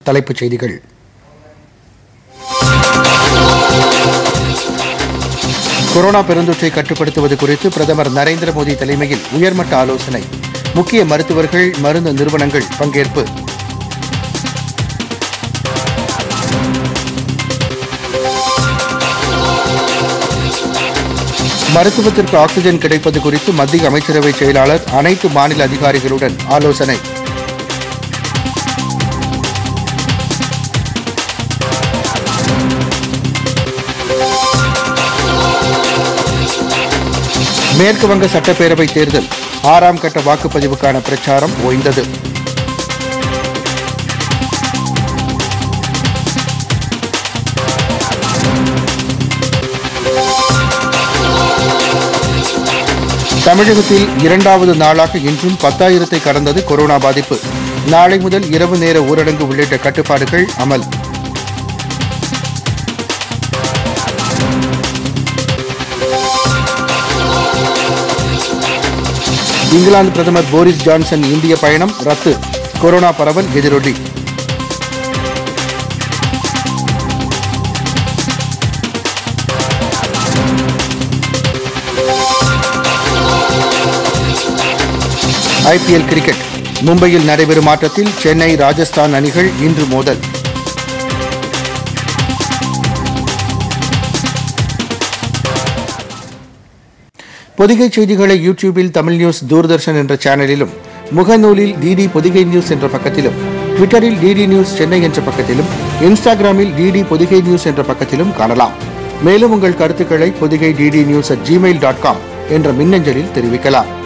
தலைப்புச் செய்திகள் கொரோனா பெருந்தொற்றை கட்டுப்படுத்துவது குறித்து பிரதமர் நரேந்திர மோடி தலைமையில் உயர்மட்ட ஆலோசனை முக்கிய மருத்துவர்கள் மருந்து நிறுவனங்கள் பங்கேற்பு மருத்துவத்திற்கு ஆக்ஸிஜன் கிடைப்பது குறித்து மத்திய அமைச்சரவை செயலாளர் அனைத்து மாநில அதிகாரிகளுடன் ஆலோசனை மேற்கு வங்க சட்டப்பேரவை தேர்தல் ஆறாம் கட்ட வாக்குப்பதிவுக்கான பிரச்சாரம் ஓய்ந்தது தமிழகத்தில் இரண்டாவது நாளாக இன்றும் பத்தாயிரத்தை கடந்தது கொரோனா பாதிப்பு நாளை முதல் இரவு நேர ஊரடங்கு உள்ளிட்ட கட்டுப்பாடுகள் அமல் இங்கிலாந்து பிரதமர் போரிஸ் ஜான்சன் இந்திய பயணம் ரத்து கொரோனா பரவல் எதிரொலி ஐபிஎல் கிரிக்கெட் மும்பையில் நடைபெறும் ஆட்டத்தில் சென்னை ராஜஸ்தான் அணிகள் இன்று மோதல் பொதிகை செய்திகளை யூடியூபில் தமிழ் நியூஸ் தூர்தர்ஷன் என்ற சேனலிலும் முகநூலில் டிடி பொதிகை நியூஸ் என்ற பக்கத்திலும் ட்விட்டரில் டிடி நியூஸ் சென்னை என்ற பக்கத்திலும் இன்ஸ்டாகிராமில் டிடி பொதிகை நியூஸ் என்ற பக்கத்திலும் காணலாம் மேலும் உங்கள் கருத்துக்களை Podhigai DD news at Gmail dot com என்ற மின்னஞ்சலில் தெரிவிக்கலாம்